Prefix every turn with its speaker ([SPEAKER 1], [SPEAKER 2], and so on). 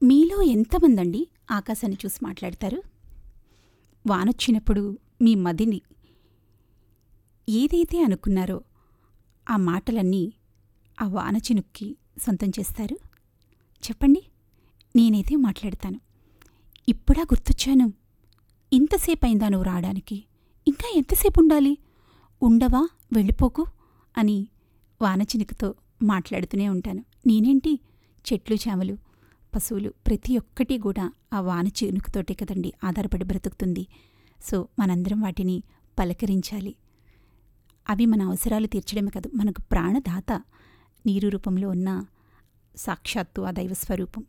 [SPEAKER 1] మీలో ఎంతమందండి ఆకాశాన్ని చూసి మాట్లాడతారు వానొచ్చినప్పుడు మీ మదిని ఏదైతే అనుకున్నారో ఆ మాటలన్నీ ఆ వాన చినుక్కి సొంతం చేస్తారు చెప్పండి నేనైతే మాట్లాడతాను ఇప్పుడా గుర్తొచ్చాను ఇంతసేపు అయిందా నువ్వు రావడానికి ఇంకా ఎంతసేపు ఉండాలి ఉండవా వెళ్ళిపోకు అని వాన చినుకుతో మాట్లాడుతూనే ఉంటాను నేనేంటి చెట్లు చేమలు పశువులు ప్రతి ఒక్కటి కూడా ఆ వాన చినుకుతోటే కదండి ఆధారపడి బ్రతుకుతుంది సో మనందరం వాటిని పలకరించాలి అవి మన అవసరాలు తీర్చడమే కాదు మనకు ప్రాణదాత నీరు రూపంలో ఉన్న సాక్షాత్తు ఆ దైవ స్వరూపం